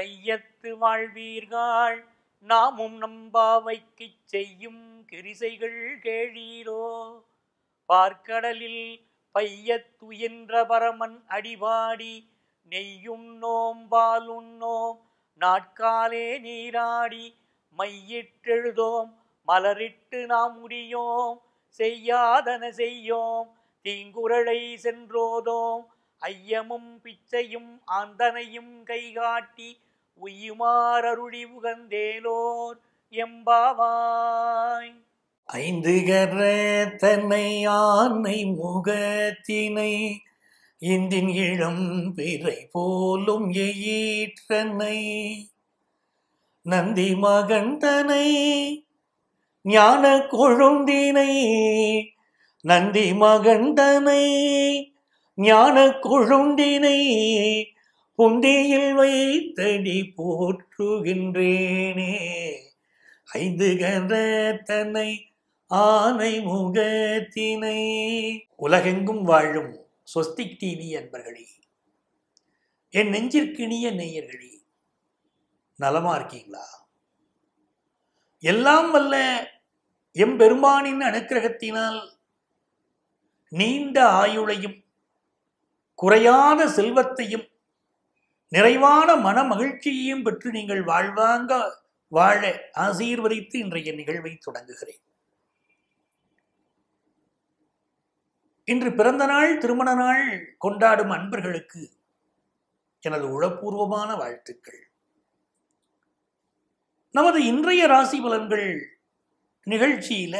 வையத்து வாழ்வீர்கள் நாமும் நம்பாவைக்குச் செய்யும் கிரிசைகள் கேளீரோ பார்க்கடலில் பையத்துயின்ற பரமன் அடிபாடி நெய்யுண்ணோம் பாலுண்ணோம் நாட்காலே நீராடி மையிட்டெழுதோம் மலரிட்டு நாம் உரியோம் செய்யாதன செய்யோம் தீங்குரலை சென்றோதோம் ஐயமும் பிச்சையும் ஆந்தனையும் கைகாட்டி உய்யுமாறருளி உகந்தேலோர் எம்பாவாய் ஐந்து கர தன்னை ஆனை முகத்தினை இந்தின் இளம் பிறை போலும் எயிற்றனை நந்தி மகன் தனை ஞான கொழுந்தினை நந்தி மகன் தனை ஞான கொழுந்தினை புந்தியில் வைத்தடி போற்றுகின்றேனே ஐந்து கர தன்னை ஆனை முகத்தினை உலகெங்கும் வாழும் சொஸ்திக் டிவி அன்பர்களே என் நெஞ்சிற்கினிய நேயர்களே நலமா இருக்கீங்களா எல்லாம் வல்ல எம்பெருமானின் அனுக்கிரகத்தினால் நீண்ட ஆயுளையும் குறையாத செல்வத்தையும் நிறைவான மன மகிழ்ச்சியையும் பெற்று நீங்கள் வாழ்வாங்க வாழ ஆசீர்வதித்து இன்றைய நிகழ்வை தொடங்குகிறேன் இன்று பிறந்த நாள் திருமண நாள் கொண்டாடும் அன்பர்களுக்கு எனது உளப்பூர்வமான வாழ்த்துக்கள் நமது இன்றைய ராசி பலன்கள் நிகழ்ச்சியில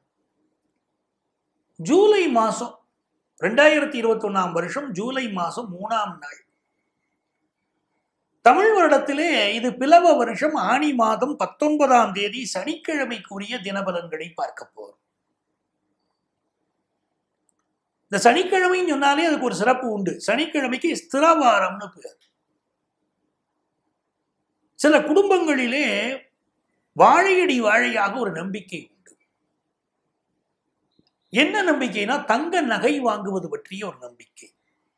ஜூலை மாசம் ரெண்டாயிரத்தி இருபத்தி ஒன்னாம் வருஷம் ஜூலை மாசம் மூணாம் நாள் தமிழ் வருடத்திலே இது பிளவ வருஷம் ஆணி மாதம் பத்தொன்பதாம் தேதி சனிக்கிழமைக்குரிய தினபலன்களை பார்க்க போறோம் இந்த சனிக்கிழமைன்னு சொன்னாலே அதுக்கு ஒரு சிறப்பு உண்டு சனிக்கிழமைக்கு ஸ்திரவாரம்னு பேர் சில குடும்பங்களிலே வாழையடி வாழையாக ஒரு நம்பிக்கை உண்டு என்ன நம்பிக்கைனா தங்க நகை வாங்குவது பற்றிய ஒரு நம்பிக்கை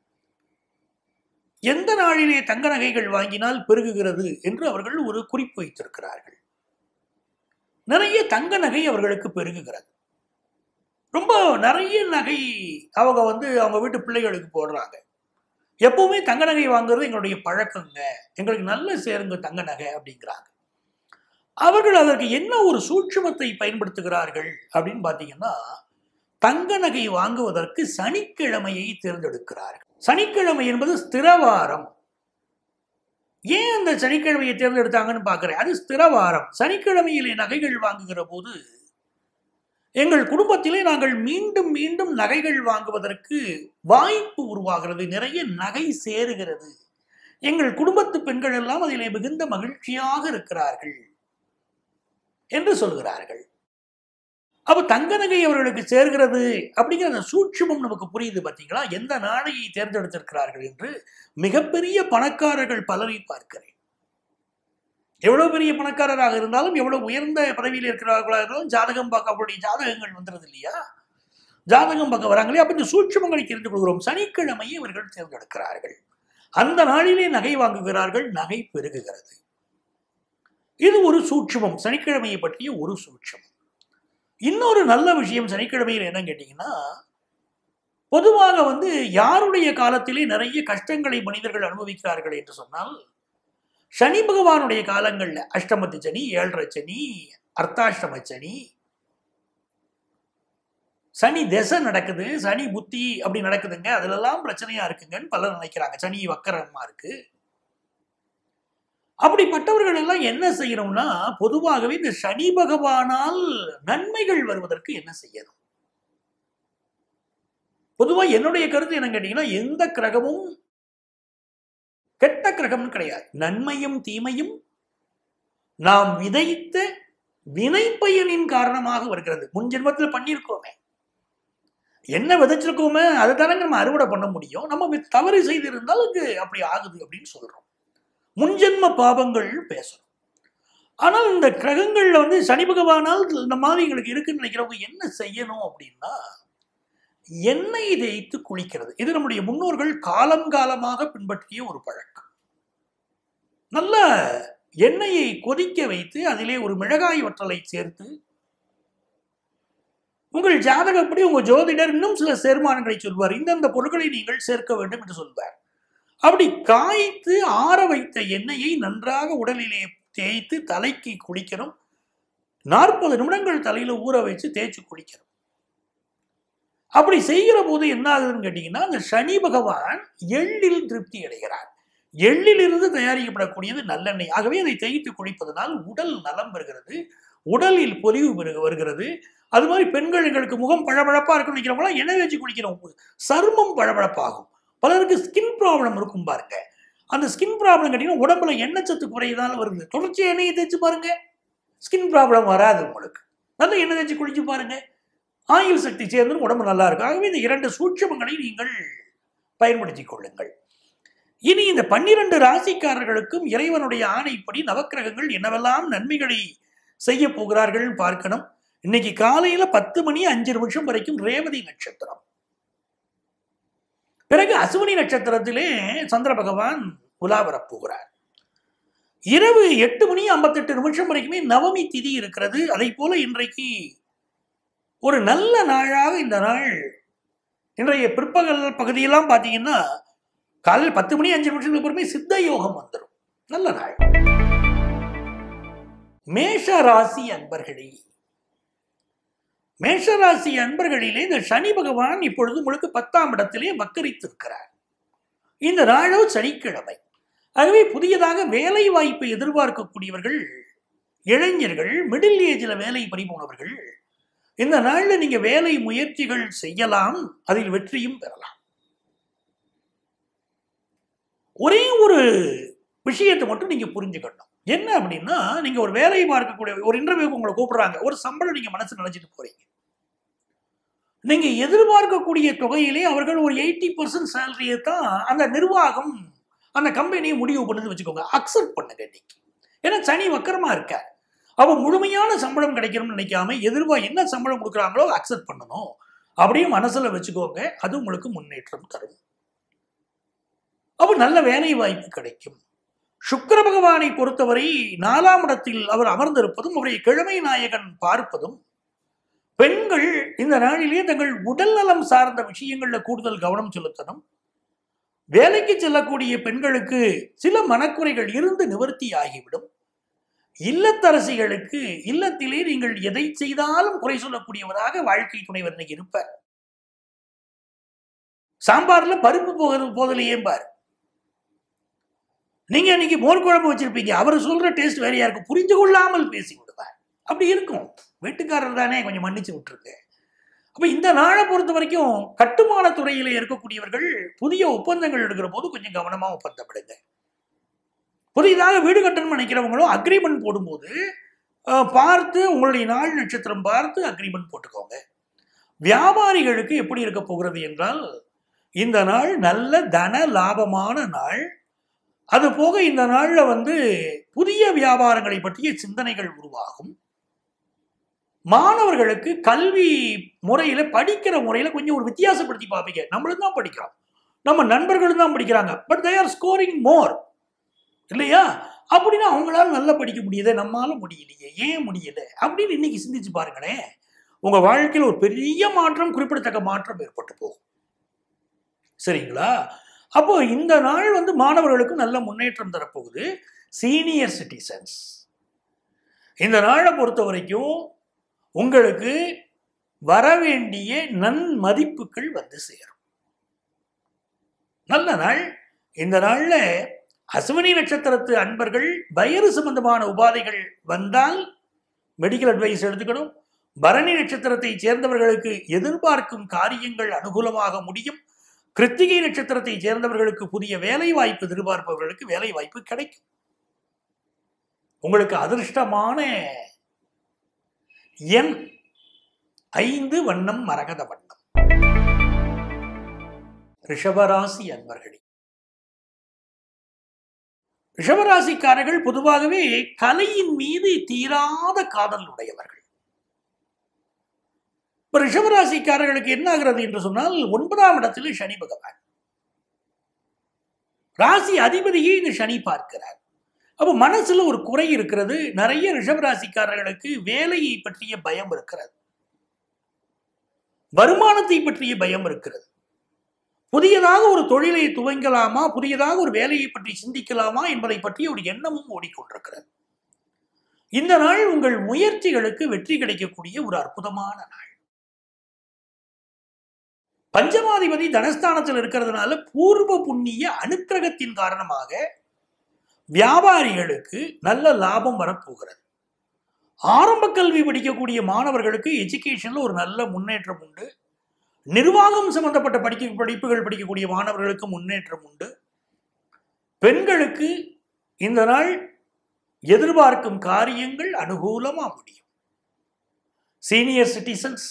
எந்த நாளிலே தங்க நகைகள் வாங்கினால் பெருகுகிறது என்று அவர்கள் ஒரு குறிப்பு வைத்திருக்கிறார்கள் நிறைய தங்க நகை அவர்களுக்கு பெருகுகிறது ரொம்ப நிறைய நகை அவங்க வந்து அவங்க வீட்டு பிள்ளைகளுக்கு போடுறாங்க எப்பவுமே தங்க நகை வாங்குறது எங்களுடைய பழக்கங்க எங்களுக்கு நல்ல சேருங்க தங்க நகை அப்படிங்கிறாங்க அவர்கள் அதற்கு என்ன ஒரு சூட்சுமத்தை பயன்படுத்துகிறார்கள் அப்படின்னு பார்த்தீங்கன்னா தங்க நகை வாங்குவதற்கு சனிக்கிழமையை தேர்ந்தெடுக்கிறார்கள் சனிக்கிழமை என்பது ஸ்திரவாரம் ஏன் அந்த சனிக்கிழமையை தேர்ந்தெடுத்தாங்கன்னு பார்க்கிறேன் அது ஸ்திரவாரம் சனிக்கிழமையிலே நகைகள் வாங்குகிற போது எங்கள் குடும்பத்திலே நாங்கள் மீண்டும் மீண்டும் நகைகள் வாங்குவதற்கு வாய்ப்பு உருவாகிறது நிறைய நகை சேருகிறது எங்கள் குடும்பத்து பெண்கள் எல்லாம் அதிலே மிகுந்த மகிழ்ச்சியாக இருக்கிறார்கள் என்று சொல்கிறார்கள் அப்ப தங்க நகை அவர்களுக்கு சேர்கிறது அப்படிங்கிற அந்த சூட்சுமம் நமக்கு புரியுது பார்த்தீங்களா எந்த நாளையை தேர்ந்தெடுத்திருக்கிறார்கள் என்று மிகப்பெரிய பணக்காரர்கள் பலரை பார்க்கிறேன் எவ்வளவு பெரிய பணக்காரராக இருந்தாலும் எவ்வளவு உயர்ந்த பதவியில் இருக்கிறவர்களாக இருந்தாலும் ஜாதகம் பார்க்க அவருடைய ஜாதகங்கள் வந்துடுது இல்லையா ஜாதகம் பார்க்க வராங்களே அப்ப இந்த சூட்சுமங்களை தெரிந்து கொள்கிறோம் சனிக்கிழமையை இவர்கள் தேர்ந்தெடுக்கிறார்கள் அந்த நாளிலே நகை வாங்குகிறார்கள் நகை பெருகுகிறது இது ஒரு சூட்சுமம் சனிக்கிழமையை பற்றிய ஒரு சூட்சமம் இன்னொரு நல்ல விஷயம் சனிக்கிழமையில் என்னன்னு கேட்டீங்கன்னா பொதுவாக வந்து யாருடைய காலத்திலே நிறைய கஷ்டங்களை மனிதர்கள் அனுபவிக்கிறார்கள் என்று சொன்னால் சனி பகவானுடைய காலங்கள்ல அஷ்டமத்து சனி ஏழரை சனி அர்த்தாஷ்டம சனி சனி திசை நடக்குது சனி புத்தி அப்படி நடக்குதுங்க அதுலெல்லாம் பிரச்சனையா இருக்குங்கன்னு பலர் நினைக்கிறாங்க சனி வக்கரமா இருக்கு அப்படிப்பட்டவர்கள் எல்லாம் என்ன செய்யணும்னா பொதுவாகவே இந்த சனி பகவானால் நன்மைகள் வருவதற்கு என்ன செய்யணும் பொதுவா என்னுடைய கருத்து என்ன கேட்டீங்கன்னா எந்த கிரகமும் கெட்ட கிரகம்னு கிடையாது நன்மையும் தீமையும் நாம் விதைத்த வினை பயனின் காரணமாக வருகிறது முன் ஜென்மத்தில் பண்ணியிருக்கோமே என்ன விதைச்சிருக்கோமே அதை தானே நம்ம அறுவடை பண்ண முடியும் நம்ம வி- தவறு செய்திருந்தால் அது அப்படி ஆகுது அப்படின்னு சொல்றோம் முன்ஜென்ம பாவங்கள் பேசணும் ஆனால் இந்த கிரகங்கள்ல வந்து சனி பகவானால் இந்த மாதிரி எங்களுக்கு இருக்குன்னு நினைக்கிறவங்க என்ன செய்யணும் அப்படின்னா எண்ணெய் தேய்த்து குளிக்கிறது இது நம்முடைய முன்னோர்கள் காலம் காலமாக பின்பற்றிய ஒரு பழக்கம் நல்ல எண்ணெயை கொதிக்க வைத்து அதிலே ஒரு மிளகாய் வற்றலை சேர்த்து உங்கள் ஜாதகப்படி உங்க ஜோதிடர் இன்னும் சில சேர்மானங்களை சொல்வார் இந்தந்த பொருட்களை நீங்கள் சேர்க்க வேண்டும் என்று சொல்வார் அப்படி காய்த்து ஆற வைத்த எண்ணெயை நன்றாக உடலிலே தேய்த்து தலைக்கு குளிக்கணும் நாற்பது நிமிடங்கள் தலையில ஊற வச்சு தேய்ச்சி குளிக்கணும் அப்படி செய்கிற போது என்ன ஆகுதுன்னு கேட்டீங்கன்னா அந்த சனி பகவான் எள்ளில் திருப்தி அடைகிறார் எள்ளிலிருந்து தயாரிக்கப்படக்கூடியது நல்லெண்ணெய் ஆகவே அதை தேய்த்து குளிப்பதனால் உடல் நலம் பெறுகிறது உடலில் பொலிவு பெருக வருகிறது அது மாதிரி பெண்கள் எங்களுக்கு முகம் பளபளப்பா இருக்குன்னு நினைக்கிறவங்களாம் எண்ணெய் வச்சு குளிக்கிறோம் சருமம் பளபளப்பாகும் பலருக்கு ஸ்கின் ப்ராப்ளம் இருக்கும் பாருங்க அந்த ஸ்கின் ப்ராப்ளம் கேட்டீங்கன்னா உடம்புல எண்ணெய் சத்து குறையதால வருது தொடர்ச்சி எண்ணெயை தேய்ச்சி பாருங்க ஸ்கின் ப்ராப்ளம் வராது உங்களுக்கு நல்ல எண்ணெய் தேய்ச்சி குளிச்சு பாருங்க ஆயில் சக்தி சேர்ந்து உடம்பு நல்லா இருக்கும் ஆகவே இந்த இரண்டு சூட்சமங்களை நீங்கள் பயன்படுத்திக் கொள்ளுங்கள் இனி இந்த பன்னிரண்டு ராசிக்காரர்களுக்கும் இறைவனுடைய ஆணைப்படி நவக்கிரகங்கள் என்னவெல்லாம் நன்மைகளை செய்ய போகிறார்கள் பார்க்கணும் இன்னைக்கு காலையில பத்து மணி அஞ்சு நிமிஷம் வரைக்கும் ரேவதி நட்சத்திரம் பிறகு அசுவனி நட்சத்திரத்திலே சந்திர பகவான் உலா வரப் போகிறார் இரவு எட்டு மணி ஐம்பத்தெட்டு நிமிஷம் வரைக்குமே நவமி திதி இருக்கிறது அதை போல இன்றைக்கு ஒரு நல்ல நாளாக இந்த நாள் இன்றைய பிற்பகல் பகுதியெல்லாம் பார்த்தீங்கன்னா காலையில் பத்து மணி அஞ்சு நிமிஷத்துக்கு அப்புறமே சித்த யோகம் வந்துடும் நல்ல நாள் மேஷ ராசி அன்பர்களே மேஷராசி அன்பர்களிலே இந்த சனி பகவான் இப்பொழுது உங்களுக்கு பத்தாம் இடத்திலே வக்கரித்திருக்கிறார் இந்த நாளோ சனிக்கிழமை ஆகவே புதியதாக வேலை வாய்ப்பை எதிர்பார்க்கக்கூடியவர்கள் இளைஞர்கள் மிடில் ஏஜில் வேலை பறிபோனவர்கள் இந்த நாளில் நீங்க வேலை முயற்சிகள் செய்யலாம் அதில் வெற்றியும் பெறலாம் ஒரே ஒரு விஷயத்தை மட்டும் நீங்க புரிஞ்சுக்கணும் என்ன அப்படின்னா நீங்க ஒரு வேலையை பார்க்கக்கூடிய ஒரு இன்டர்வியூக்கு உங்களை கூப்பிடுறாங்க ஒரு சம்பளம் நீங்க மனசு நினைச்சிட்டு போறீங்க நீங்க எதிர்பார்க்கக்கூடிய தொகையிலே அவர்கள் ஒரு எயிட்டி பர்சன்ட் சேலரியை தான் அந்த நிர்வாகம் அந்த கம்பெனியை முடிவு பண்ணுது வச்சுக்கோங்க அக்செப்ட் பண்ணுங்க இன்னைக்கு ஏன்னா சனி வக்கரமா இருக்கார் அவ முழுமையான சம்பளம் கிடைக்கணும்னு நினைக்காம எதிர்பா என்ன சம்பளம் கொடுக்குறாங்களோ அக்செப்ட் பண்ணணும் அப்படியே மனசுல வச்சுக்கோங்க அது உங்களுக்கு முன்னேற்றம் தரும் அப்ப நல்ல வேலை வாய்ப்பு கிடைக்கும் சுக்கிர பகவானை பொறுத்தவரை நாலாம் இடத்தில் அவர் அமர்ந்திருப்பதும் அவருடைய கிழமை நாயகன் பார்ப்பதும் பெண்கள் இந்த நாளிலே தங்கள் உடல் நலம் சார்ந்த விஷயங்கள்ல கூடுதல் கவனம் செலுத்தணும் வேலைக்கு செல்லக்கூடிய பெண்களுக்கு சில மனக்குறைகள் இருந்து நிவர்த்தி ஆகிவிடும் இல்லத்தரசிகளுக்கு இல்லத்திலே நீங்கள் எதை செய்தாலும் குறை சொல்லக்கூடியவராக வாழ்க்கை துணைவர் இன்னைக்கு இருப்பார் சாம்பார்ல பருப்பு போகிறது போதலையே பாரு நீங்க இன்னைக்கு மோர் குழம்பு வச்சிருப்பீங்க அவர் சொல்ற டேஸ்ட் வேறையா இருக்கும் புரிஞ்சு கொள்ளாமல் பேசி விடுவார் அப்படி இருக்கும் வீட்டுக்காரர் தானே கொஞ்சம் மன்னிச்சு விட்டுருக்கு அப்ப இந்த நாளை பொறுத்த வரைக்கும் கட்டுமான துறையில இருக்கக்கூடியவர்கள் புதிய ஒப்பந்தங்கள் எடுக்கிற போது கொஞ்சம் கவனமா ஒப்பந்தம் எடுங்க புதிதாக வீடு கட்டணும்னு நினைக்கிறவங்களும் அக்ரிமெண்ட் போடும்போது அஹ், பார்த்து உங்களுடைய நாள் நட்சத்திரம் பார்த்து அக்ரிமெண்ட் போட்டுக்கோங்க வியாபாரிகளுக்கு எப்படி இருக்க போகிறது என்றால் இந்த நாள் நல்ல தன லாபமான நாள் அது போக இந்த நாள்ல வந்து புதிய வியாபாரங்களை பற்றிய சிந்தனைகள் உருவாகும் மாணவர்களுக்கு கல்வி முறையில படிக்கிற முறையில கொஞ்சம் ஒரு வித்தியாசப்படுத்தி பார்ப்பீங்க நம்மளும் தான் படிக்கிறோம் நம்ம நண்பர்களும் தான் படிக்கிறாங்க but they are scoring more இல்லையா அப்படின்னா அவங்களால நல்லா படிக்க முடியுதே நம்மால முடியலையே ஏன் முடியல அப்படின்னு இன்னைக்கு சிந்திச்சு பாருங்களேன் உங்க வாழ்க்கையில் ஒரு பெரிய மாற்றம் குறிப்பிடத்தக்க மாற்றம் ஏற்பட்டு போகும் சரிங்களா அப்போ இந்த நாள் வந்து மாணவர்களுக்கு நல்ல முன்னேற்றம் தரப்போகுது சீனியர் சிட்டிசன்ஸ் இந்த நாளை பொறுத்த வரைக்கும் உங்களுக்கு வர வேண்டிய நன்மதிப்புகள் வந்து சேரும் நல்ல நாள் இந்த நாள்ல அசுவினி நட்சத்திரத்து அன்பர்கள் வயிறு சம்பந்தமான உபாதைகள் வந்தால் மெடிக்கல் அட்வைஸ் எடுத்துக்கணும் பரணி நட்சத்திரத்தை சேர்ந்தவர்களுக்கு எதிர்பார்க்கும் காரியங்கள் அனுகூலமாக முடியும் கிருத்திகை நட்சத்திரத்தை சேர்ந்தவர்களுக்கு புதிய வேலை வாய்ப்பு எதிர்பார்ப்பவர்களுக்கு வேலை வாய்ப்பு கிடைக்கும் உங்களுக்கு அதிர்ஷ்டமான எண் ஐந்து வண்ணம் மரகத வண்ணம் ரிஷபராசி அன்பர்களே ரிஷபராசிக்காரர்கள் பொதுவாகவே கலையின் மீது தீராத காதல் உடையவர்கள் இப்ப ரிஷபராசிக்காரர்களுக்கு என்ன ஆகிறது என்று சொன்னால் ஒன்பதாம் இடத்தில் சனி பகவான் ராசி அதிபதியை இந்த சனி பார்க்கிறார் அப்போ மனசுல ஒரு குறை இருக்கிறது நிறைய ரிஷபராசிக்காரர்களுக்கு வேலையை பற்றிய பயம் இருக்கிறது வருமானத்தை பற்றிய பயம் இருக்கிறது புதியதாக ஒரு தொழிலை துவங்கலாமா புதியதாக ஒரு வேலையை பற்றி சிந்திக்கலாமா என்பதை பற்றிய ஒரு எண்ணமும் ஓடிக்கொண்டிருக்கிறது இந்த நாள் உங்கள் முயற்சிகளுக்கு வெற்றி கிடைக்கக்கூடிய ஒரு அற்புதமான நாள் பஞ்சமாதிபதி தனஸ்தானத்தில் இருக்கிறதுனால பூர்வ புண்ணிய அனுக்கிரகத்தின் காரணமாக வியாபாரிகளுக்கு நல்ல லாபம் வரப்போகிறது ஆரம்ப கல்வி படிக்கக்கூடிய மாணவர்களுக்கு எஜுகேஷன்ல ஒரு நல்ல முன்னேற்றம் உண்டு நிர்வாகம் சம்பந்தப்பட்ட படிக்க படிப்புகள் படிக்கக்கூடிய மாணவர்களுக்கு முன்னேற்றம் உண்டு பெண்களுக்கு இந்த நாள் எதிர்பார்க்கும் காரியங்கள் அனுகூலமா முடியும் சீனியர் சிட்டிசன்ஸ்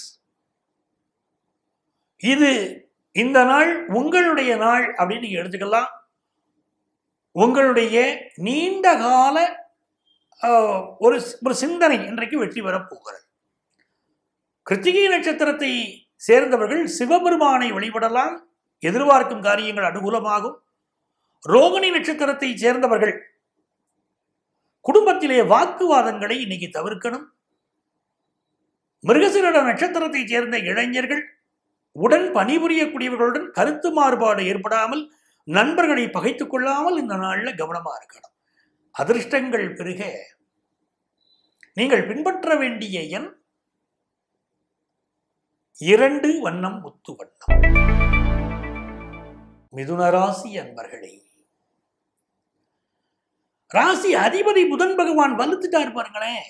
இது இந்த நாள் உங்களுடைய நாள் அப்படின்னு நீங்க எடுத்துக்கலாம் உங்களுடைய நீண்ட கால ஆஹ், ஒரு ஒரு சிந்தனை இன்றைக்கு வெற்றி பெறப் போகிறது கிருத்திகை நட்சத்திரத்தை சேர்ந்தவர்கள் சிவபெருமானை வழிபடலாம் எதிர்பார்க்கும் காரியங்கள் அனுகூலமாகும் ரோகிணி நட்சத்திரத்தை சேர்ந்தவர்கள் குடும்பத்திலே வாக்குவாதங்களை இன்னைக்கு தவிர்க்கணும் மிருகசிரட நட்சத்திரத்தை சேர்ந்த இளைஞர்கள் உடன் பணிபுரியக்கூடியவர்களுடன் கருத்து மாறுபாடு ஏற்படாமல் நண்பர்களை பகைத்துக் கொள்ளாமல் இந்த நாள்ல கவனமா இருக்கணும் அதிர்ஷ்டங்கள் பெருக நீங்கள் பின்பற்ற வேண்டிய எண் இரண்டு வண்ணம் முத்து வண்ணம் மிதுன ராசி அன்பர்களே ராசி அதிபதி புதன் பகவான் வலுத்துட்டார் பாருங்களேன்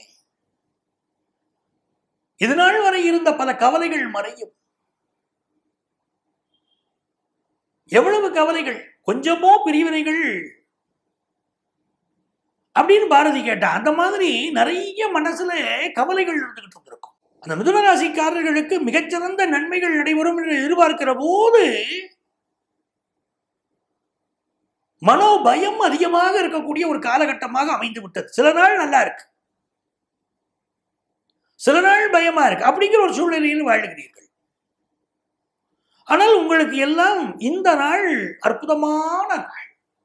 இது நாள் வரை இருந்த பல கவலைகள் மறையும் எவ்வளவு கவலைகள் கொஞ்சமோ பிரிவினைகள் அப்படின்னு பாரதி கேட்டா அந்த மாதிரி நிறைய மனசுல கவலைகள் இருந்துகிட்டு இருந்திருக்கும் அந்த மிதுன ராசிக்காரர்களுக்கு மிகச்சிறந்த நன்மைகள் நடைபெறும் என்று எதிர்பார்க்கிற போது மனோபயம் அதிகமாக இருக்கக்கூடிய ஒரு காலகட்டமாக அமைந்து விட்டது சில நாள் நல்லா இருக்கு சில நாள் பயமா இருக்கு அப்படிங்கிற ஒரு சூழ்நிலையில் வாழுகிறீர்கள் ஆனால் உங்களுக்கு எல்லாம் இந்த நாள் அற்புதமான நாள்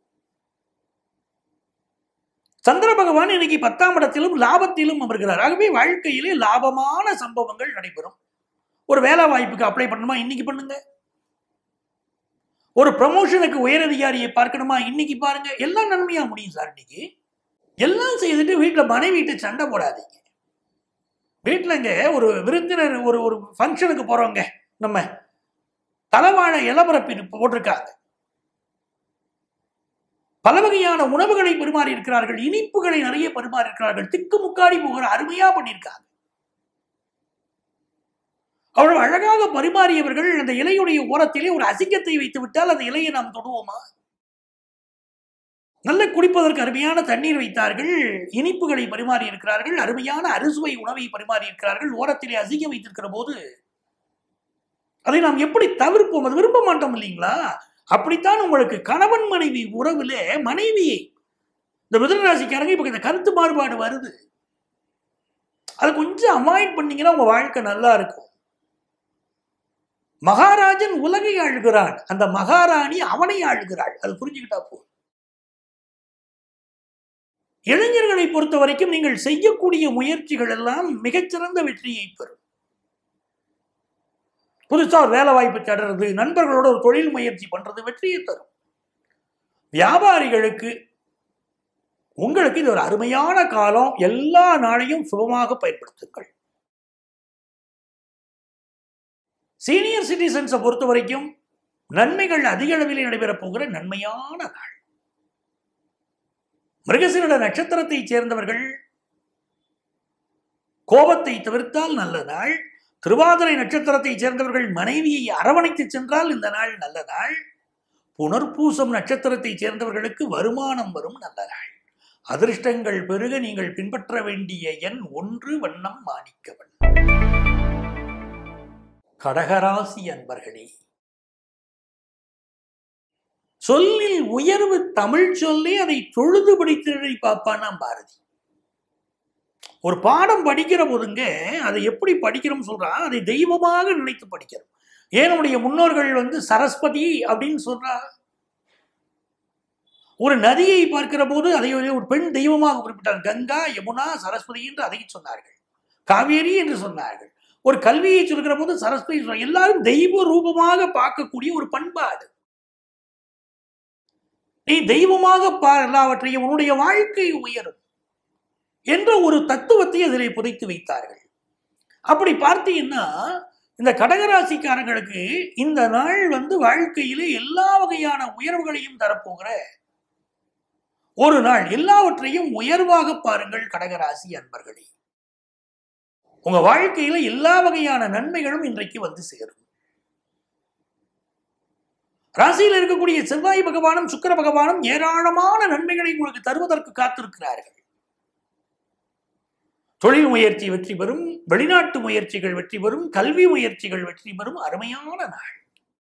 சந்திர பகவான் இன்னைக்கு பத்தாம் இடத்திலும் லாபத்திலும் அமர்கிறார் ஆகவே வாழ்க்கையிலே லாபமான சம்பவங்கள் நடைபெறும் ஒரு வேலை வாய்ப்புக்கு அப்ளை பண்ணணுமா இன்னைக்கு பண்ணுங்க ஒரு ப்ரமோஷனுக்கு உயரதிகாரியை பார்க்கணுமா இன்னைக்கு பாருங்க எல்லாம் நன்மையா முடியும் சார் இன்னைக்கு எல்லாம் செய்துட்டு வீட்டுல மனைவிட்டு சண்டை போடாதீங்க வீட்டுலங்க ஒரு விருந்தினர் ஒரு ஒரு ஃபங்க்ஷனுக்கு போறவங்க நம்ம தலைவாழை இளபரப்பின் போட்டிருக்காங்க பல வகையான உணவுகளை பரிமாறி இருக்கிறார்கள் இனிப்புகளை நிறைய பரிமாறி இருக்கிறார்கள் திக்கு முக்காடி போகிற அருமையா பண்ணியிருக்காங்க அவ்வளவு அழகாக பரிமாறியவர்கள் அந்த இலையுடைய ஓரத்திலே ஒரு அசிங்கத்தை வைத்து விட்டால் அந்த இலையை நாம் தொடுவோமா நல்ல குடிப்பதற்கு அருமையான தண்ணீர் வைத்தார்கள் இனிப்புகளை பரிமாறி இருக்கிறார்கள் அருமையான அறுசுவை உணவை பரிமாறி இருக்கிறார்கள் ஓரத்திலே அசிங்கம் வைத்திருக்கிற போது அதை நாம் எப்படி தவிர்ப்போம் அது விரும்ப மாட்டோம் இல்லைங்களா அப்படித்தான் உங்களுக்கு கணவன் மனைவி உறவுல மனைவியை இந்த மிதனராசிக்காரங்க இப்ப இந்த கருத்து மாறுபாடு வருது அதை கொஞ்சம் அவாய்ட் பண்ணீங்கன்னா உங்க வாழ்க்கை நல்லா இருக்கும் மகாராஜன் உலகை ஆளுகிறான் அந்த மகாராணி அவனை ஆளுகிறாள் அது புரிஞ்சுக்கிட்டா போதும் இளைஞர்களை பொறுத்த வரைக்கும் நீங்கள் செய்யக்கூடிய முயற்சிகள் எல்லாம் மிகச்சிறந்த வெற்றியை பெறும் புதுசா ஒரு வேலை வாய்ப்பு தேடுறது நண்பர்களோட ஒரு தொழில் முயற்சி பண்றது வெற்றியை தரும் வியாபாரிகளுக்கு உங்களுக்கு இது ஒரு அருமையான காலம் எல்லா நாளையும் சுபமாக பயன்படுத்துங்கள் சீனியர் சிட்டிசன்ஸை பொறுத்த வரைக்கும் நன்மைகள் அதிக அளவில் நடைபெறப் போகிற நன்மையான நாள் மிருகசீரட நட்சத்திரத்தை சேர்ந்தவர்கள் கோபத்தை தவிர்த்தால் நல்ல நாள் திருவாதிரை நட்சத்திரத்தை சேர்ந்தவர்கள் மனைவியை அரவணைத்து சென்றால் இந்த நாள் நல்ல நாள் புனர்பூசம் நட்சத்திரத்தை சேர்ந்தவர்களுக்கு வருமானம் வரும் நல்ல நாள் அதிர்ஷ்டங்கள் பெருக நீங்கள் பின்பற்ற வேண்டிய எண் ஒன்று வண்ணம் மாணிக்கவன் கடகராசி அன்பர்களே சொல்லில் உயர்வு தமிழ் சொல்லி அதை தொழுது படித்து பார்ப்பானா பாரதி ஒரு பாடம் படிக்கிற போதுங்க அதை எப்படி படிக்கிறோம் சொல்றான் அதை தெய்வமாக நினைத்து படிக்கிறோம் ஏன் நம்முடைய முன்னோர்கள் வந்து சரஸ்வதி அப்படின்னு சொல்றா ஒரு நதியை பார்க்கிற போது அதை ஒரு ஒரு பெண் தெய்வமாக குறிப்பிட்டார் கங்கா யமுனா சரஸ்வதி என்று அதை சொன்னார்கள் காவேரி என்று சொன்னார்கள் ஒரு கல்வியை சொல்கிற போது சரஸ்வதி சொன்னார்கள். எல்லாரும் தெய்வ ரூபமாக பார்க்கக்கூடிய ஒரு பண்பாடு நீ தெய்வமாக பார் எல்லாவற்றையும் உன்னுடைய வாழ்க்கை உயரும் என்ற ஒரு தத்துவத்தை அதிலே புதைத்து வைத்தார்கள் அப்படி பார்த்தீங்கன்னா இந்த கடகராசிக்காரங்களுக்கு இந்த நாள் வந்து வாழ்க்கையிலே எல்லா வகையான உயர்வுகளையும் தரப்போகிற ஒரு நாள் எல்லாவற்றையும் உயர்வாக பாருங்கள் கடகராசி அன்பர்களே உங்க வாழ்க்கையில எல்லா வகையான நன்மைகளும் இன்றைக்கு வந்து சேரும் ராசியில் இருக்கக்கூடிய செவ்வாய் பகவானும் சுக்கிர பகவானும் ஏராளமான நன்மைகளை உங்களுக்கு தருவதற்கு காத்திருக்கிறார்கள் தொழில் முயற்சி வெற்றி பெறும் வெளிநாட்டு முயற்சிகள் வெற்றி பெறும் கல்வி முயற்சிகள் வெற்றி பெறும் அருமையான நாள்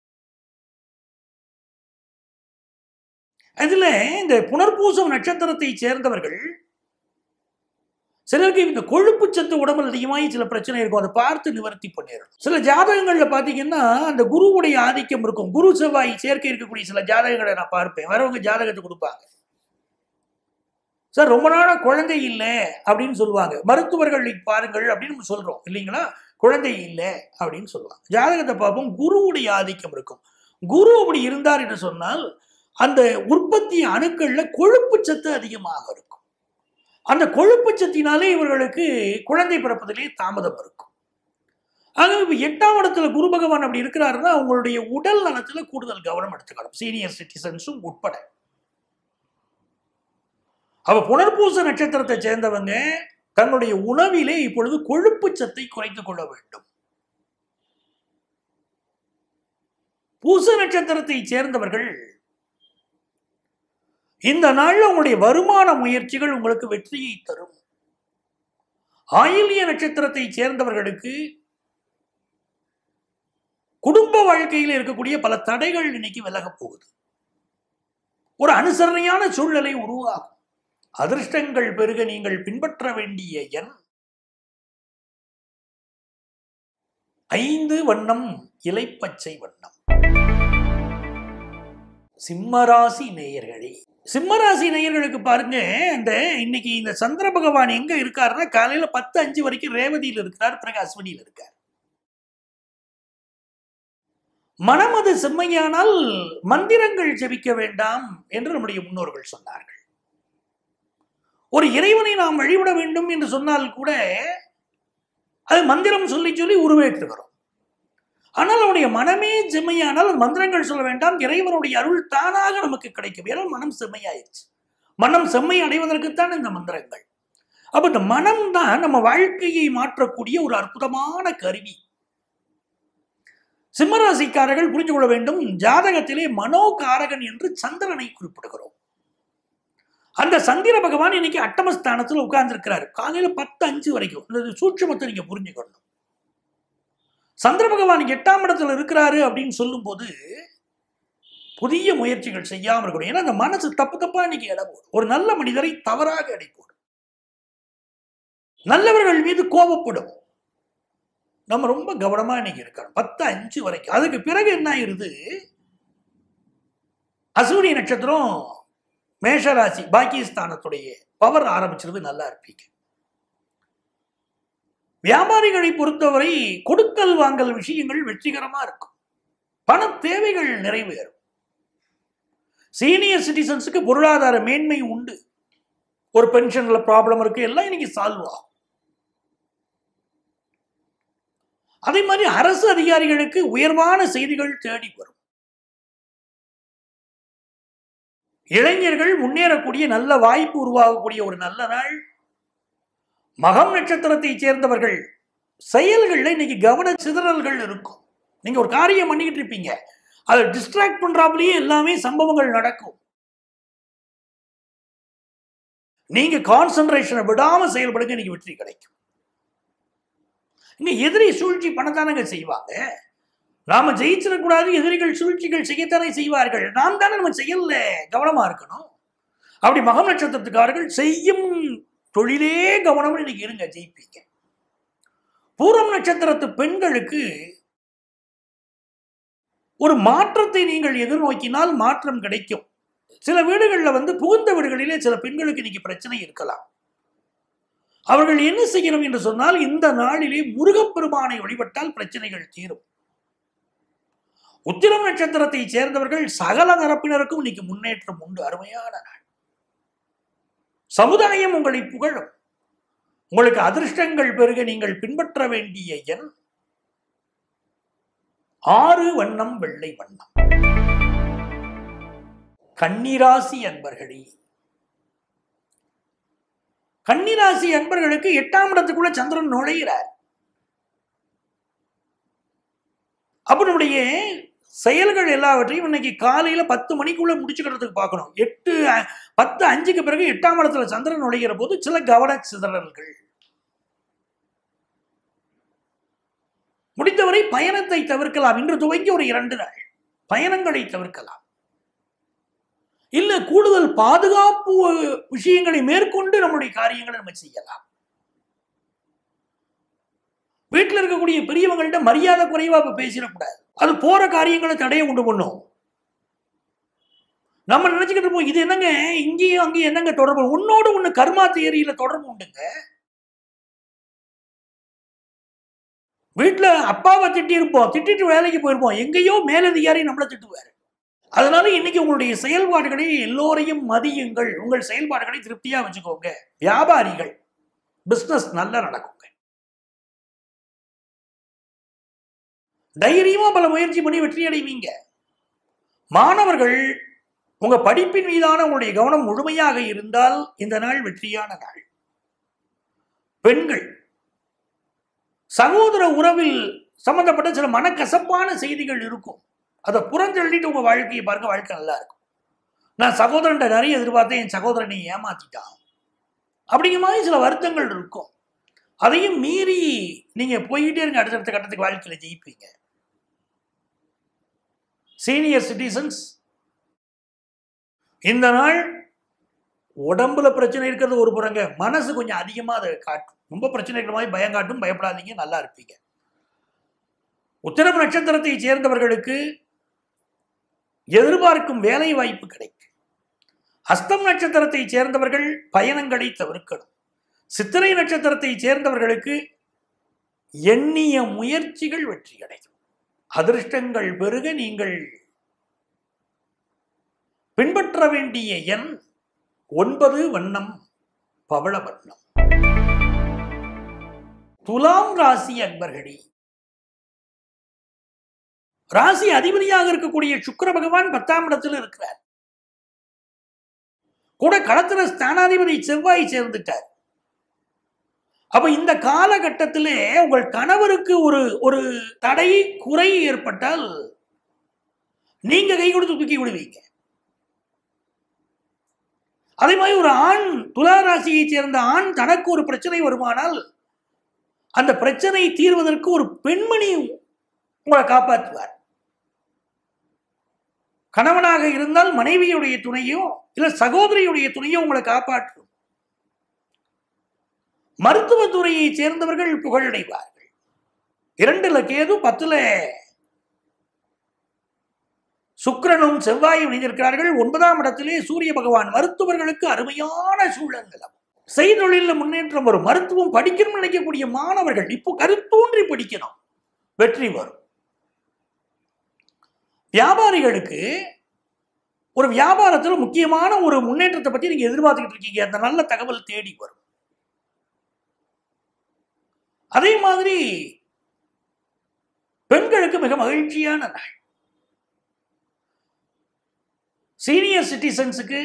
அதுல இந்த புனர்பூசம் நட்சத்திரத்தை சேர்ந்தவர்கள் சிலருக்கு இந்த கொழுப்பு சத்து உடம்புல அதிகமாகி சில பிரச்சனை இருக்கும் அதை பார்த்து நிவர்த்தி பண்ணிடணும் சில ஜாதகங்கள்ல பாத்தீங்கன்னா அந்த குருவுடைய ஆதிக்கம் இருக்கும் குரு செவ்வாய் சேர்க்கை இருக்கக்கூடிய சில ஜாதகங்களை நான் பார்ப்பேன் வரவங்க ஜாதகத்தை கொடுப்பாங்க சார் ரொம்ப நாளா குழந்தை இல்லை அப்படின்னு சொல்லுவாங்க மருத்துவர்கள் பாருங்கள் அப்படின்னு நம்ம சொல்றோம் இல்லைங்களா குழந்தை இல்லை அப்படின்னு சொல்லுவாங்க ஜாதகத்தை பார்ப்போம் குருவுடைய ஆதிக்கம் இருக்கும் குரு அப்படி இருந்தார் என்று சொன்னால் அந்த உற்பத்தி அணுக்கள்ல கொழுப்பு சத்து அதிகமாக இருக்கும் அந்த கொழுப்பு சத்தினாலே இவர்களுக்கு குழந்தை பிறப்பதிலே தாமதம் இருக்கும் ஆக இப்ப எட்டாம் இடத்துல குரு பகவான் அப்படி இருக்கிறாருன்னா அவங்களுடைய உடல் நலத்துல கூடுதல் கவனம் எடுத்துக்கணும் சீனியர் சிட்டிசன்ஸும் உட்பட அவ புனர்பூச நட்சத்திரத்தை சேர்ந்தவங்க தன்னுடைய உணவிலே இப்பொழுது கொழுப்பு சத்தை குறைத்துக் கொள்ள வேண்டும் பூச நட்சத்திரத்தை சேர்ந்தவர்கள் இந்த நாள்ல உங்களுடைய வருமான முயற்சிகள் உங்களுக்கு வெற்றியை தரும் ஆயிலிய நட்சத்திரத்தை சேர்ந்தவர்களுக்கு குடும்ப வாழ்க்கையில் இருக்கக்கூடிய பல தடைகள் இன்னைக்கு விலகப் போகுது ஒரு அனுசரணையான சூழ்நிலை உருவாகும் அதிர்ஷ்டங்கள் பெருக நீங்கள் பின்பற்ற வேண்டிய எண் ஐந்து வண்ணம் இலைப்பச்சை வண்ணம் சிம்மராசி நேயர்களே சிம்மராசி நேயர்களுக்கு பாருங்க இந்த இன்னைக்கு இந்த சந்திர பகவான் எங்க இருக்காருன்னா காலையில பத்து அஞ்சு வரைக்கும் ரேவதியில் இருக்கிறார் பிறகு அஸ்வினியில் இருக்கார் மனம் அது செம்மையானால் மந்திரங்கள் ஜெபிக்க வேண்டாம் என்று நம்முடைய முன்னோர்கள் சொன்னார்கள் ஒரு இறைவனை நாம் வழிபட வேண்டும் என்று சொன்னால் கூட அது மந்திரம் சொல்லி சொல்லி உருவேற்றுகிறோம் ஆனால் அவனுடைய மனமே செம்மையானால் அது மந்திரங்கள் சொல்ல வேண்டாம் இறைவனுடைய அருள் தானாக நமக்கு கிடைக்கும் ஏன்னா மனம் செம்மையாயிருச்சு மனம் செம்மை அடைவதற்குத்தான் இந்த மந்திரங்கள் அப்ப இந்த மனம் தான் நம்ம வாழ்க்கையை மாற்றக்கூடிய ஒரு அற்புதமான கருவி சிம்மராசிக்காரர்கள் புரிந்து கொள்ள வேண்டும் ஜாதகத்திலே மனோகாரகன் என்று சந்திரனை குறிப்பிடுகிறோம் அந்த சந்திர பகவான் இன்னைக்கு அட்டமஸ்தானத்தில் உட்கார்ந்துருக்கிறார் காலையில பத்து அஞ்சு வரைக்கும் இந்த சூட்சமத்தை நீங்க புரிஞ்சுக்கணும் சந்திர பகவான் எட்டாம் இடத்துல இருக்கிறாரு அப்படின்னு சொல்லும்போது புதிய முயற்சிகள் செய்யாம இருக்கணும் ஏன்னா அந்த மனசு தப்பு தப்பா இன்னைக்கு இடம் போடும் ஒரு நல்ல மனிதரை தவறாக எடை போடும் நல்லவர்கள் மீது கோபப்படும் நம்ம ரொம்ப கவனமா இன்னைக்கு இருக்கணும் பத்து அஞ்சு வரைக்கும் அதுக்கு பிறகு என்ன ஆயிருது அசூரிய நட்சத்திரம் மேஷராசி பாக்கியஸ்தானத்துடைய பவர் ஆரம்பிச்சிருது நல்லா இருப்பீங்க வியாபாரிகளை பொறுத்தவரை கொடுக்கல் வாங்கல் விஷயங்கள் வெற்றிகரமா இருக்கும் பண தேவைகள் நிறைவேறும் சீனியர் சிட்டிசன்ஸுக்கு பொருளாதார மேன்மை உண்டு ஒரு பென்ஷன்ல ப்ராப்ளம் இருக்கு எல்லாம் இன்னைக்கு சால்வ் ஆகும் அதே மாதிரி அரசு அதிகாரிகளுக்கு உயர்வான செய்திகள் தேடி வரும் இளைஞர்கள் முன்னேறக்கூடிய நல்ல வாய்ப்பு உருவாகக்கூடிய ஒரு நல்ல நாள் மகம் நட்சத்திரத்தை சேர்ந்தவர்கள் செயல்களில் இன்னைக்கு கவன சிதறல்கள் இருக்கும் நீங்க ஒரு காரியம் பண்ணிக்கிட்டு இருப்பீங்க அதை டிஸ்ட்ராக்ட் பண்றாப்புலயே எல்லாமே சம்பவங்கள் நடக்கும் நீங்க கான்சென்ட்ரேஷனை விடாம செயல்படுங்க இன்னைக்கு வெற்றி கிடைக்கும் இங்க எதிரி சூழ்ச்சி பண்ணத்தானங்க செய்வாங்க நாம ஜெயிச்சிடக்கூடாது எதிரிகள் சூழ்ச்சிகள் செய்யத்தானே செய்வார்கள் நாம் தானே நம்ம செயல்ல கவனமா இருக்கணும் அப்படி மகம் நட்சத்திரத்துக்காரர்கள் செய்யும் தொழிலே கவனம் இன்னைக்கு இருங்க ஜெயிப்பீங்க பூரம் நட்சத்திரத்து பெண்களுக்கு ஒரு மாற்றத்தை நீங்கள் எதிர்நோக்கினால் மாற்றம் கிடைக்கும் சில வீடுகளில் வந்து புகுந்த வீடுகளிலே சில பெண்களுக்கு இன்னைக்கு பிரச்சனை இருக்கலாம் அவர்கள் என்ன செய்யணும் என்று சொன்னால் இந்த நாளிலே முருகப்பெருமானை வழிபட்டால் பிரச்சனைகள் தீரும் உத்திரம் நட்சத்திரத்தை சேர்ந்தவர்கள் சகல தரப்பினருக்கும் இன்னைக்கு முன்னேற்றம் உண்டு அருமையான நாள் சமுதாயம் உங்களை புகழும் உங்களுக்கு அதிர்ஷ்டங்கள் பெருக நீங்கள் பின்பற்ற வேண்டிய எண் ஆறு வண்ணம் வெள்ளை வண்ணம் கன்னிராசி அன்பர்களே கன்னிராசி அன்பர்களுக்கு எட்டாம் இடத்துக்குள்ள சந்திரன் நுழைகிறார் அப்ப நம்முடைய செயல்கள் எல்லாவற்றையும் இன்னைக்கு காலையில பத்து மணிக்குள்ள முடிச்சுக்கிறதுக்கு பார்க்கணும் எட்டு அ- பத்து அஞ்சுக்கு பிறகு எட்டாம் இடத்துல சந்திரன் நுழைகிற போது சில கவன சிதறல்கள் முடிந்தவரை பயணத்தை தவிர்க்கலாம் இன்று துவங்கி ஒரு இரண்டு நாள் பயணங்களை தவிர்க்கலாம் இல்ல கூடுதல் பாதுகாப்பு விஷயங்களை மேற்கொண்டு நம்முடைய காரியங்களை நம்ம செய்யலாம் வீட்டில் இருக்கக்கூடிய பெரியவங்கள்ட்ட மரியாதை குறைவா இப்ப பேசிடக்கூடாது அது போற காரியங்களை தடைய உண்டு பண்ணும் நம்ம நினைச்சுக்கிட்டு இருப்போம் இது என்னங்க இங்கேயும் அங்கேயும் என்னங்க தொடர்பு உன்னோடு ஒண்ணு கர்மா தியரியில தொடர்பு உண்டுங்க வீட்டுல அப்பாவை திட்டி இருப்போம் திட்டிட்டு வேலைக்கு போயிருப்போம் எங்கேயோ மேலதிகாரி நம்மளை திட்டுவாரு அதனால இன்னைக்கு உங்களுடைய செயல்பாடுகளை எல்லோரையும் மதியுங்கள் உங்கள் செயல்பாடுகளை திருப்தியா வச்சுக்கோங்க வியாபாரிகள் பிசினஸ் நல்லா நடக்குங்க தைரியமா பல முயற்சி பண்ணி வெற்றி அடைவீங்க மாணவர்கள் உங்க படிப்பின் மீதான உங்களுடைய கவனம் முழுமையாக இருந்தால் இந்த நாள் வெற்றியான நாள் பெண்கள் சகோதர உறவில் சம்பந்தப்பட்ட சில மனக்கசப்பான செய்திகள் இருக்கும் அதை புறந்தள்ளிட்டு உங்க வாழ்க்கையை பாருங்க வாழ்க்கை நல்லா இருக்கும் நான் சகோதரன்ட்ட நிறைய எதிர்பார்த்தேன் என் சகோதரனை ஏமாத்திட்டான் அப்படிங்கிற மாதிரி சில வருத்தங்கள் இருக்கும் அதையும் மீறி நீங்க போய்கிட்டே இருங்க அடுத்தடுத்த கட்டத்துக்கு வாழ்க்கையில ஜெயிப்பீங்க சீனியர் சிட்டிசன்ஸ் இந்த நாள் உடம்புல பிரச்சனை இருக்கிறது ஒரு புறங்க மனசு கொஞ்சம் அதிகமா அதை காட்டும் ரொம்ப பிரச்சனை இருக்கிற மாதிரி பயம் காட்டும் பயப்படாதீங்க நல்லா இருப்பீங்க உத்திரம் நட்சத்திரத்தை சேர்ந்தவர்களுக்கு எதிர்பார்க்கும் வேலை வாய்ப்பு கிடைக்கும் அஸ்தம் நட்சத்திரத்தை சேர்ந்தவர்கள் பயணங்களை தவிர்க்கணும் சித்திரை நட்சத்திரத்தை சேர்ந்தவர்களுக்கு எண்ணிய முயற்சிகள் வெற்றி அடையும் அதிர்ஷ்டங்கள் பெருக நீங்கள் பின்பற்ற வேண்டிய எண் ஒன்பது வண்ணம் பவள வண்ணம் துலாம் ராசி அன்பர்களே ராசி அதிபதியாக இருக்கக்கூடிய சுக்கிர பகவான் பத்தாம் இடத்தில் இருக்கிறார் கூட களத்திர ஸ்தானாதிபதி செவ்வாய் சேர்ந்துட்டார் அப்ப இந்த காலகட்டத்திலே உங்கள் கணவருக்கு ஒரு ஒரு தடை குறை ஏற்பட்டால் நீங்க கை கொடுத்து தூக்கி விடுவீங்க அதே மாதிரி ஒரு ஆண் துலா ராசியை சேர்ந்த ஆண் தனக்கு ஒரு பிரச்சனை வருமானால் அந்த பிரச்சனை தீர்வதற்கு ஒரு பெண்மணி உங்களை காப்பாற்றுவார் கணவனாக இருந்தால் மனைவியுடைய துணையோ இல்ல சகோதரியுடைய துணையோ உங்களை காப்பாற்றும் மருத்துவத்துறையை சேர்ந்தவர்கள் புகழடைவார்கள் இரண்டுல கேது பத்துல சுக்கிரனும் செவ்வாயும் இணைந்திருக்கிறார்கள் ஒன்பதாம் இடத்திலே சூரிய பகவான் மருத்துவர்களுக்கு அருமையான சூழல் நிலவும் செய்தொழில முன்னேற்றம் வரும் மருத்துவம் படிக்கணும்னு நினைக்கக்கூடிய மாணவர்கள் இப்போ கருத்தூன்றி படிக்கணும் வெற்றி வரும் வியாபாரிகளுக்கு ஒரு வியாபாரத்தில் முக்கியமான ஒரு முன்னேற்றத்தை பத்தி நீங்க எதிர்பார்த்துக்கிட்டு இருக்கீங்க அந்த நல்ல தகவல் தேடி வரும் அதே மாதிரி பெண்களுக்கு மிக மகிழ்ச்சியான நாள் சீனியர் சிட்டிசன்ஸுக்கு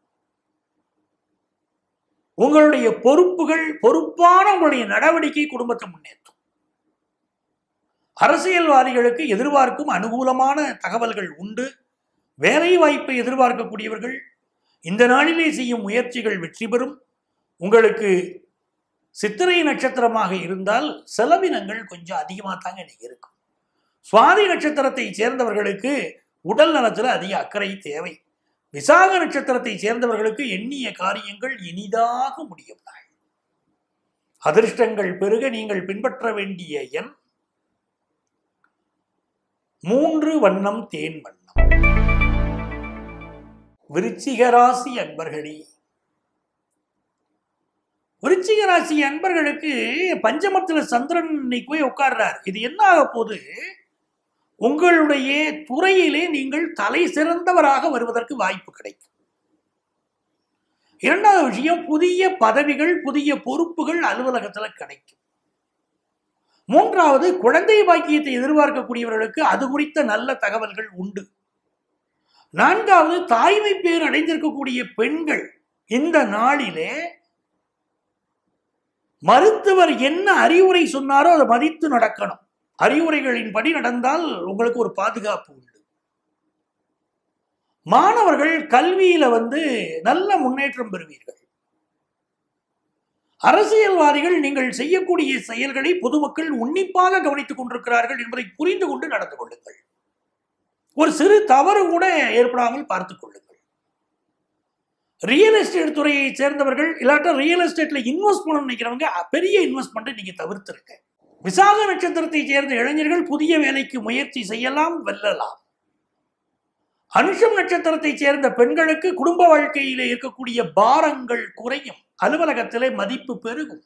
உங்களுடைய பொறுப்புகள் பொறுப்பான உங்களுடைய நடவடிக்கை குடும்பத்தை முன்னேற்றும் அரசியல்வாதிகளுக்கு எதிர்பார்க்கும் அனுகூலமான தகவல்கள் உண்டு வேலை வாய்ப்பை எதிர்பார்க்கக்கூடியவர்கள் இந்த நாளிலே செய்யும் முயற்சிகள் வெற்றி பெறும் உங்களுக்கு சித்திரை நட்சத்திரமாக இருந்தால் செலவினங்கள் கொஞ்சம் அதிகமாக தாங்க இன்னைக்கு இருக்கும் சுவாதி நட்சத்திரத்தை சேர்ந்தவர்களுக்கு உடல் நலத்தில் அதிக அக்கறை தேவை விசாக நட்சத்திரத்தை சேர்ந்தவர்களுக்கு எண்ணிய காரியங்கள் இனிதாக முடியும் நாள் அதிர்ஷ்டங்கள் பெருக நீங்கள் பின்பற்ற வேண்டிய எண் மூன்று வண்ணம் தேன் வண்ணம் விருச்சிக ராசி அன்பர்களே விருச்சிக ராசி அன்பர்களுக்கு பஞ்சமத்துல சந்திரன் இன்னைக்கு போய் உட்கார்றார் இது என்ன ஆக போகுது உங்களுடைய துறையிலே நீங்கள் தலை சிறந்தவராக வருவதற்கு வாய்ப்பு கிடைக்கும் இரண்டாவது விஷயம் புதிய பதவிகள் புதிய பொறுப்புகள் அலுவலகத்துல கிடைக்கும் மூன்றாவது குழந்தை பாக்கியத்தை எதிர்பார்க்கக்கூடியவர்களுக்கு அது குறித்த நல்ல தகவல்கள் உண்டு நான்காவது தாய்மை பேர் அடைந்திருக்கக்கூடிய பெண்கள் இந்த நாளிலே மருத்துவர் என்ன அறிவுரை சொன்னாரோ அதை மதித்து நடக்கணும் அறிவுரைகளின் படி நடந்தால் உங்களுக்கு ஒரு பாதுகாப்பு உண்டு மாணவர்கள் கல்வியில வந்து நல்ல முன்னேற்றம் பெறுவீர்கள் அரசியல்வாதிகள் நீங்கள் செய்யக்கூடிய செயல்களை பொதுமக்கள் உன்னிப்பாக கவனித்துக் கொண்டிருக்கிறார்கள் என்பதை புரிந்து கொண்டு நடந்து கொள்ளுங்கள் ஒரு சிறு தவறு கூட ஏற்படாமல் பார்த்துக் கொள்ளுங்கள் ரியல் எஸ்டேட் துறையை சேர்ந்தவர்கள் இல்லாட்ட ரியல் எஸ்டேட்ல இன்வெஸ்ட் பண்ண நினைக்கிறவங்க பெரிய இன்வெஸ்ட்மெண்ட்டை நீங்க தவிர்த்திருக்க விசாக நட்சத்திரத்தை சேர்ந்த இளைஞர்கள் புதிய வேலைக்கு முயற்சி செய்யலாம் வெல்லலாம் அனுஷம் நட்சத்திரத்தை சேர்ந்த பெண்களுக்கு குடும்ப வாழ்க்கையிலே இருக்கக்கூடிய பாரங்கள் குறையும் அலுவலகத்திலே மதிப்பு பெருகும்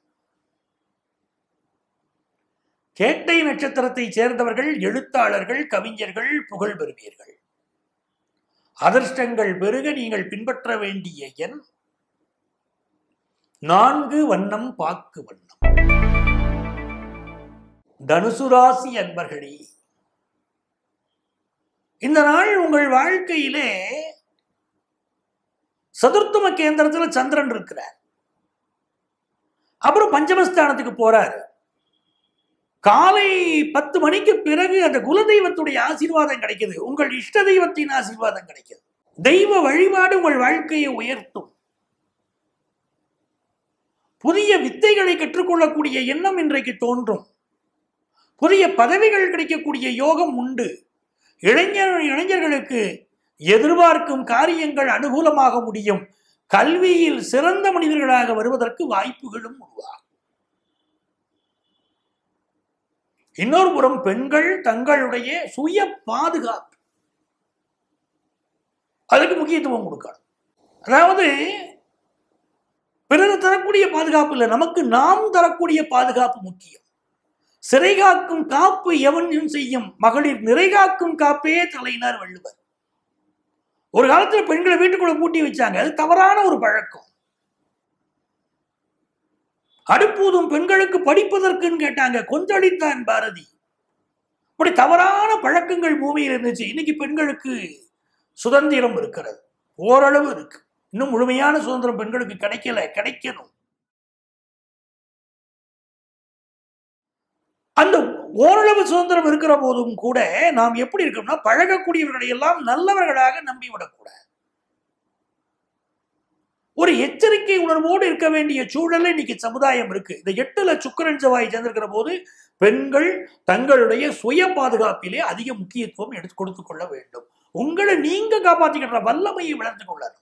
கேட்டை நட்சத்திரத்தை சேர்ந்தவர்கள் எழுத்தாளர்கள் கவிஞர்கள் புகழ் பெறுவீர்கள் அதிர்ஷ்டங்கள் பெருக நீங்கள் பின்பற்ற வேண்டிய எண் நான்கு வண்ணம் பாக்கு வண்ணம் தனுசு ராசி அன்பர்களே இந்த நாள் உங்கள் வாழ்க்கையிலே சதுர்த்தம கேந்திரத்துல சந்திரன் இருக்கிறார் அப்புறம் பஞ்சமஸ்தானத்துக்கு போறாரு காலை பத்து மணிக்கு பிறகு அந்த குலதெய்வத்துடைய ஆசீர்வாதம் கிடைக்குது உங்கள் இஷ்ட தெய்வத்தின் ஆசீர்வாதம் கிடைக்குது தெய்வ வழிபாடு உங்கள் வாழ்க்கையை உயர்த்தும் புதிய வித்தைகளை கற்றுக்கொள்ளக்கூடிய எண்ணம் இன்றைக்கு தோன்றும் புதிய பதவிகள் கிடைக்கக்கூடிய யோகம் உண்டு இளைஞர் இளைஞர்களுக்கு எதிர்பார்க்கும் காரியங்கள் அனுகூலமாக முடியும் கல்வியில் சிறந்த மனிதர்களாக வருவதற்கு வாய்ப்புகளும் உருவாகும் இன்னொரு புறம் பெண்கள் தங்களுடைய சுய பாதுகாப்பு அதுக்கு முக்கியத்துவம் கொடுக்கணும் அதாவது பிறர் தரக்கூடிய பாதுகாப்பு இல்லை நமக்கு நாம் தரக்கூடிய பாதுகாப்பு முக்கியம் சிறை காக்கும் காப்பு எவன் செய்யும் மகளிர் நிறை காக்கும் காப்பே தலையினார் வள்ளுவர் ஒரு காலத்துல பெண்களை வீட்டுக்குள்ள பூட்டி வச்சாங்க அது தவறான ஒரு பழக்கம் அடுப்பூதும் பெண்களுக்கு படிப்பதற்குன்னு கேட்டாங்க கொந்தளித்தான் பாரதி இப்படி தவறான பழக்கங்கள் பூமியில் இருந்துச்சு இன்னைக்கு பெண்களுக்கு சுதந்திரம் இருக்கிறது ஓரளவு இருக்கு இன்னும் முழுமையான சுதந்திரம் பெண்களுக்கு கிடைக்கல கிடைக்கணும் அந்த ஓரளவு சுதந்திரம் இருக்கிற போதும் கூட நாம் எப்படி இருக்கோம்னா பழகக்கூடியவர்களை எல்லாம் நல்லவர்களாக நம்பிவிடக்கூடாது ஒரு எச்சரிக்கை உணர்வோடு இருக்க வேண்டிய சூழல்ல இன்னைக்கு சமுதாயம் இருக்கு இந்த எட்டுல சுக்கரன் செவ்வாய் சேர்ந்திருக்கிற போது பெண்கள் தங்களுடைய சுய பாதுகாப்பிலே அதிக முக்கியத்துவம் எடுத்து கொடுத்துக் கொள்ள வேண்டும் உங்களை நீங்க காப்பாற்றிக்கிற வல்லமையை வளர்த்து கொள்ளணும்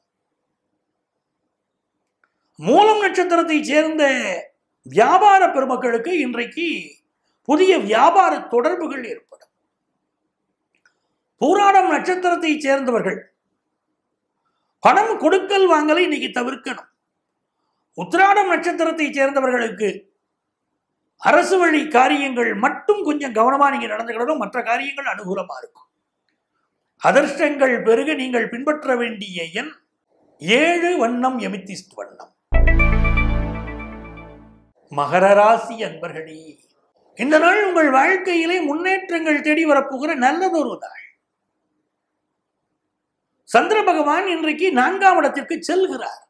மூலம் நட்சத்திரத்தை சேர்ந்த வியாபார பெருமக்களுக்கு இன்றைக்கு புதிய வியாபார தொடர்புகள் ஏற்படும் பூராடம் நட்சத்திரத்தை சேர்ந்தவர்கள் பணம் கொடுக்கல் வாங்கலை இன்னைக்கு தவிர்க்கணும் உத்திராடம் நட்சத்திரத்தை சேர்ந்தவர்களுக்கு அரசு வழி காரியங்கள் மட்டும் கொஞ்சம் கவனமா நீங்க நடந்துக்கிடணும் மற்ற காரியங்கள் அனுகூலமா இருக்கும் அதிர்ஷ்டங்கள் பெருக நீங்கள் பின்பற்ற வேண்டிய எண் ஏழு வண்ணம் எமித்திஸ்ட் வண்ணம் மகர ராசி அன்பர்களே இந்த நாள் உங்கள் வாழ்க்கையிலே முன்னேற்றங்கள் தேடி வரப்போகிற நல்லதொரு நாள் சந்திர பகவான் இன்றைக்கு நான்காம் இடத்திற்கு செல்கிறார்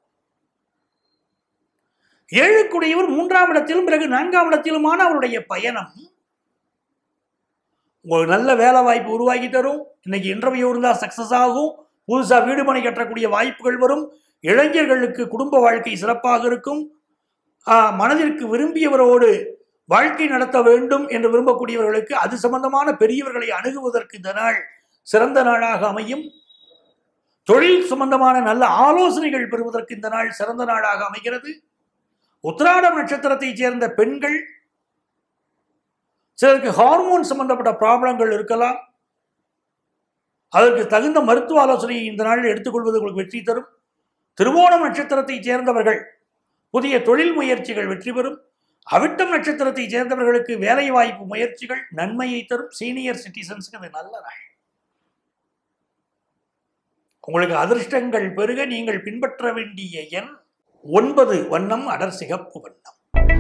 ஏழுக்குடையவர் மூன்றாம் இடத்திலும் பிறகு நான்காம் இடத்திலுமான அவருடைய பயணம் உங்களுக்கு நல்ல வேலை வாய்ப்பு உருவாக்கி தரும் இன்னைக்கு இன்டர்வியூ இருந்தால் சக்சஸ் ஆகும் புதுசா வீடு மனை கட்டக்கூடிய வாய்ப்புகள் வரும் இளைஞர்களுக்கு குடும்ப வாழ்க்கை சிறப்பாக இருக்கும் ஆஹ், மனதிற்கு விரும்பியவரோடு வாழ்க்கை நடத்த வேண்டும் என்று விரும்பக்கூடியவர்களுக்கு அது சம்பந்தமான பெரியவர்களை அணுகுவதற்கு இந்த நாள் சிறந்த நாளாக அமையும் தொழில் சம்பந்தமான நல்ல ஆலோசனைகள் பெறுவதற்கு இந்த நாள் சிறந்த நாளாக அமைகிறது உத்திராடம் நட்சத்திரத்தைச் சேர்ந்த பெண்கள் சிலருக்கு ஹார்மோன் சம்பந்தப்பட்ட ப்ராப்ளங்கள் இருக்கலாம் அதற்கு தகுந்த மருத்துவ ஆலோசனையை இந்த நாளில் எடுத்துக்கொள்வது உங்களுக்கு வெற்றி தரும் திருவோணம் நட்சத்திரத்தைச் சேர்ந்தவர்கள் புதிய தொழில் முயற்சிகள் வெற்றி பெறும் அவிட்டம் நட்சத்திரத்தைச் சேர்ந்தவர்களுக்கு வேலை வாய்ப்பு முயற்சிகள் நன்மையை தரும் சீனியர் சிட்டிசன்ஸ்க்கு இது நல்ல நாள் உங்களுக்கு அதிர்ஷ்டங்கள் பெருக நீங்கள் பின்பற்ற வேண்டிய எண் ஒன்பது வண்ணம் அடர் சிகப்பு வண்ணம்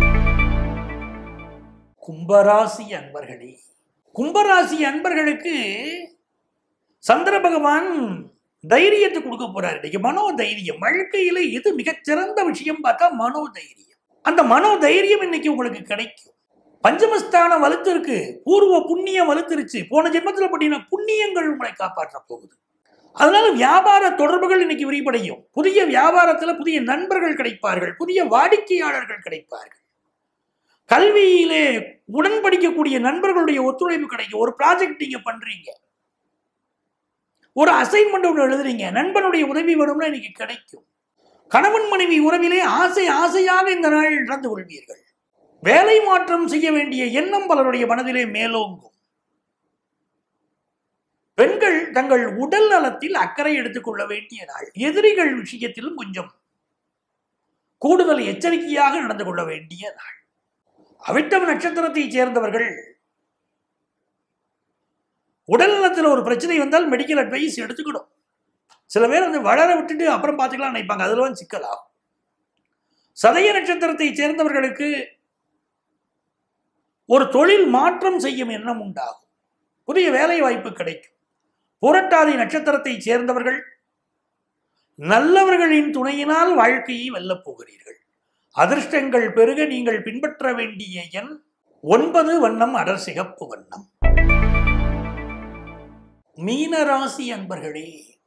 கும்பராசி அன்பர்களே கும்பராசி அன்பர்களுக்கு சந்திர பகவான் தைரியத்தை கொடுக்க போறாரு இன்னைக்கு மனோ தைரியம் வாழ்க்கையில எது மிகச்சிறந்த விஷயம் பார்த்தா மனோ தைரியம் அந்த மனோ தைரியம் இன்னைக்கு உங்களுக்கு கிடைக்கும் பஞ்சமஸ்தானம் வலுத்திருக்கு பூர்வ புண்ணியம் வலுத்திருச்சு போன ஜென்மத்துல பண்ணின புண்ணியங்கள் உங்களை காப்பாற்ற போகுது அதனால வியாபார தொடர்புகள் இன்னைக்கு விரிவடையும் புதிய வியாபாரத்துல புதிய நண்பர்கள் கிடைப்பார்கள் புதிய வாடிக்கையாளர்கள் கிடைப்பார்கள் கல்வியிலே உடன் படிக்கக்கூடிய நண்பர்களுடைய ஒத்துழைப்பு கிடைக்கும் ஒரு ப்ராஜெக்ட் நீங்க பண்றீங்க ஒரு அசைன்மெண்ட் ஒன்று எழுதுறீங்க நண்பனுடைய உதவி வேணும்னா இன்னைக்கு கிடைக்கும் கணவன் மனைவி உறவிலே ஆசை ஆசையாக இந்த நாள் நடந்து கொள்வீர்கள் வேலை மாற்றம் செய்ய வேண்டிய எண்ணம் பலருடைய மனதிலே மேலோங்கும் பெண்கள் தங்கள் உடல் நலத்தில் அக்கறை எடுத்துக்கொள்ள வேண்டிய நாள் எதிரிகள் விஷயத்திலும் கொஞ்சம் கூடுதல் எச்சரிக்கையாக நடந்து கொள்ள வேண்டிய நாள் அவிட்டம் நட்சத்திரத்தைச் சேர்ந்தவர்கள் உடல் நலத்தில் ஒரு பிரச்சனை வந்தால் மெடிக்கல் அட்வைஸ் எடுத்துக்கணும் சில பேர் வந்து வளர விட்டுட்டு அப்புறம் பார்த்துக்கலாம் நினைப்பாங்க அதுல சிக்கலாகும் சதய நட்சத்திரத்தை சேர்ந்தவர்களுக்கு ஒரு தொழில் மாற்றம் செய்யும் எண்ணம் உண்டாகும் புதிய வேலை வாய்ப்பு கிடைக்கும் புரட்டாதி நட்சத்திரத்தை சேர்ந்தவர்கள் நல்லவர்களின் துணையினால் வாழ்க்கையை வெல்லப் போகிறீர்கள் அதிர்ஷ்டங்கள் பெருக நீங்கள் பின்பற்ற வேண்டிய எண் ஒன்பது வண்ணம் அடர் சிகப்பு வண்ணம் மீனராசி அன்பர்களே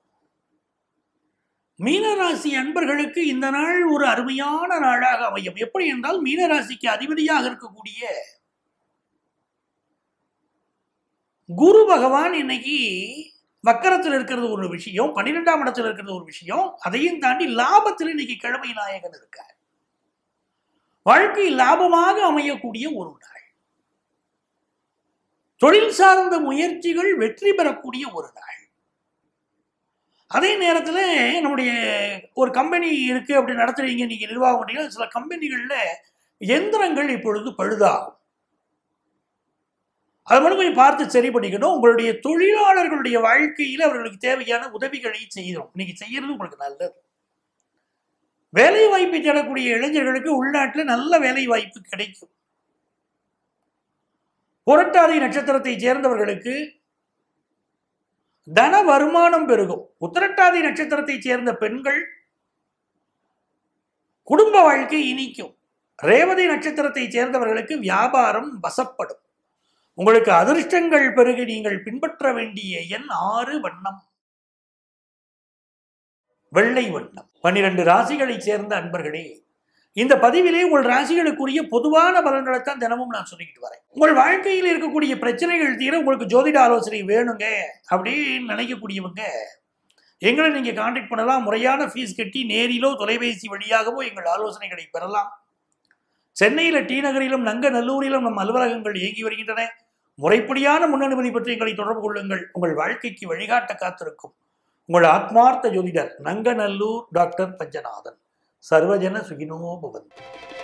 மீனராசி அன்பர்களுக்கு இந்த நாள் ஒரு அருமையான நாளாக அமையும் எப்படி என்றால் மீனராசிக்கு அதிபதியாக இருக்கக்கூடிய குரு பகவான் இன்னைக்கு வக்கரத்தில் இருக்கிறது ஒரு விஷயம் பன்னிரெண்டாம் இடத்தில் இருக்கிறது ஒரு விஷயம் அதையும் தாண்டி லாபத்தில் இன்னைக்கு கிழமை நாயகன் இருக்கார் வாழ்க்கை லாபமாக அமையக்கூடிய ஒரு நாள் தொழில் சார்ந்த முயற்சிகள் வெற்றி பெறக்கூடிய ஒரு நாள் அதே நேரத்தில் நம்முடைய ஒரு கம்பெனி இருக்கு அப்படி நடத்துறீங்க நீங்க நிர்வாகம் பண்ணீங்க சில கம்பெனிகளில் எந்திரங்கள் இப்பொழுது பழுதாகும் அதை மட்டும் கொஞ்சம் பார்த்து சரி பண்ணிக்கணும் உங்களுடைய தொழிலாளர்களுடைய வாழ்க்கையில் அவர்களுக்கு தேவையான உதவிகளை செய்யணும் இன்னைக்கு செய்யறது உங்களுக்கு நல்லது வேலை வாய்ப்பை தேடக்கூடிய இளைஞர்களுக்கு உள்நாட்டில் நல்ல வேலை வாய்ப்பு கிடைக்கும் புரட்டாதி நட்சத்திரத்தை சேர்ந்தவர்களுக்கு தன வருமானம் பெருகும் உத்திரட்டாதி நட்சத்திரத்தை சேர்ந்த பெண்கள் குடும்ப வாழ்க்கை இனிக்கும் ரேவதி நட்சத்திரத்தை சேர்ந்தவர்களுக்கு வியாபாரம் வசப்படும் உங்களுக்கு அதிர்ஷ்டங்கள் பெருகி நீங்கள் பின்பற்ற வேண்டிய எண் ஆறு வண்ணம் வெள்ளை வண்ணம் பன்னிரண்டு ராசிகளை சேர்ந்த அன்பர்களே இந்த பதிவிலே உங்கள் ராசிகளுக்குரிய பொதுவான பலன்களை தான் தினமும் நான் சொல்லிக்கிட்டு வரேன் உங்கள் வாழ்க்கையில் இருக்கக்கூடிய பிரச்சனைகள் தீர உங்களுக்கு ஜோதிட ஆலோசனை வேணுங்க அப்படின்னு நினைக்கக்கூடியவங்க எங்களை நீங்க காண்டாக்ட் பண்ணலாம் முறையான ஃபீஸ் கட்டி நேரிலோ தொலைபேசி வழியாகவோ எங்கள் ஆலோசனைகளை பெறலாம் சென்னையில் டி நகரிலும் நங்கநல்லூரிலும் நம் அலுவலகங்கள் இயங்கி வருகின்றன முறைப்படியான முன்னனுமதி பற்றி எங்களை தொடர்பு கொள்ளுங்கள் உங்கள் வாழ்க்கைக்கு வழிகாட்ட காத்திருக்கும் உங்கள் ஆத்மார்த்த ஜோதிடர் நங்கநல்லூர் டாக்டர் பஞ்சநாதன் சர்வஜன சுகினோ பவன்